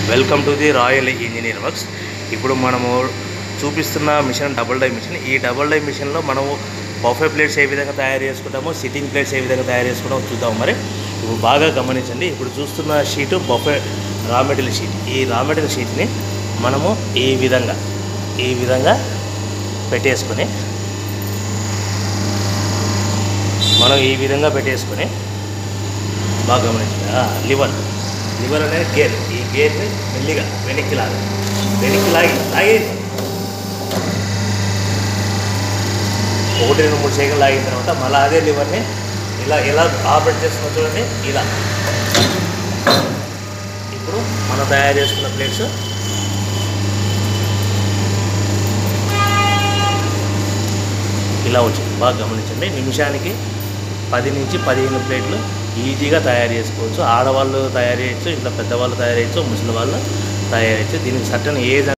welcome to the royal engineer works ఇప్పుడు మనము చూపిస్తున్న మిషన్ డబుల్ డై మిషన్ ఈ డబుల్ డై మిషన్లో మనము బఫే ప్లేట్స్ ఏ విధంగా తయారు చేసుకుంటామో సిట్టింగ్ ప్లేట్స్ ఏ విధంగా తయారు చేసుకుంటామో చూద్దాం మరి ఇప్పుడు బాగా గమనించండి ఇప్పుడు చూస్తున్న షీటు బఫే రా మెటీరియల్ షీట్ ఈ రా మెటీరియల్ షీట్ని మనము ఈ విధంగా ఈ విధంగా పెట్టేసుకొని మనం ఈ విధంగా పెట్టేసుకొని బాగా గమనించండి ఆ, లివర్ లివర్ అనేది గేర్ ఈ గేర్ని మెల్లిగా వెనక్కి లాగా వెనక్కి లాగి లాగి ఒకటి రెండు మూడు సెకండ్ లాగిన తర్వాత మళ్ళీ అదే లివర్ని ఇలా ఎలా ఆపరేట్ చేస్తున్నా చూడండి ఇలా ఇప్పుడు మనం తయారు చేసుకున్న ప్లేట్స్ ఇలా వచ్చింది బాగా గమనించండి నిమిషానికి పది నుంచి పదిహేను ప్లేట్లు ఈజీగా తయారు చేసుకోవచ్చు ఆడవాళ్ళు తయారు చేయొచ్చు ఇట్లా పెద్దవాళ్ళు తయారు చేయొచ్చు ముసలి వాళ్ళు తయారు చేయొచ్చు దీనికి సర్టన్ ఏజ్